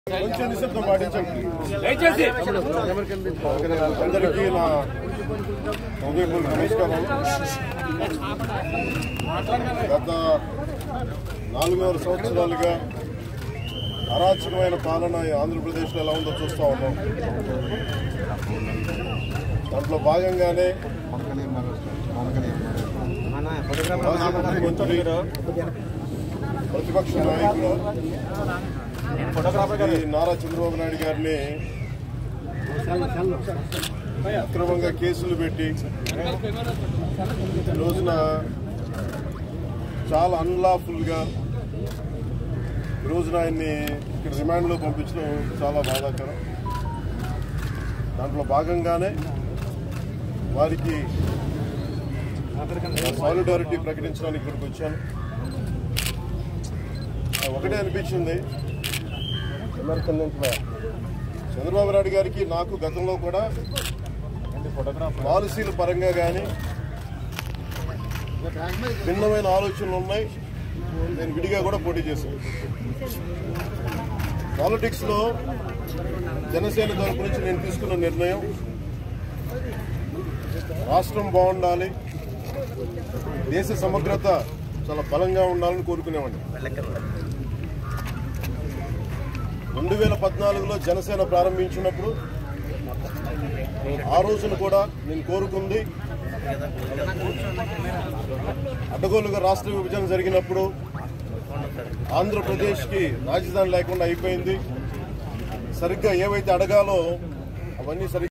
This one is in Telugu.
కొంచెం నిశ్శబ్దం పాటించండి దయచేసి అందరికీ నా హృదయపూర్వక నమస్కారం గత నాలుగున్నర సంవత్సరాలుగా అరాచకమైన పాలన ఈ ఆంధ్రప్రదేశ్లో ఎలా ఉందో చూస్తా ఉన్నాం దాంట్లో భాగంగానే మాజీ ముఖ్యమంత్రి ప్రతిపక్ష నాయకులు ఈ నారా చంద్రబాబు నాయుడు గారిని అక్రమంగా కేసులు పెట్టి ఈ రోజున చాలా అన్లాఫుల్ గా ఈ రోజున ఆయన్ని ఇక్కడ రిమాండ్ లో పంపించడం చాలా బాధాకరం దాంట్లో భాగంగానే వారికి సాలిడారిటీ ప్రకటించడానికి ఇక్కడికి వచ్చాను ఒకటే అనిపించింది చంద్రబాబు నాయుడు గారికి నాకు గతంలో కూడా పాలసీల పరంగా కానీ భిన్నమైన ఆలోచనలు ఉన్నాయి నేను విడిగా కూడా పోటీ చేశాను పాలిటిక్స్ లో జనసేన తరపు నుంచి నేను తీసుకున్న నిర్ణయం రాష్ట్రం బాగుండాలి దేశ సమగ్రత చాలా బలంగా ఉండాలని కోరుకునేవాడిని రెండు వేల పద్నాలుగులో జనసేన ప్రారంభించినప్పుడు ఆ రోజున కూడా నేను కోరుకుంది అడ్డగోలుగా రాష్ట్ర విభజన జరిగినప్పుడు ఆంధ్రప్రదేశ్కి రాజధాని లేకుండా అయిపోయింది సరిగ్గా ఏవైతే అడగాలో అవన్నీ సరిగ్గా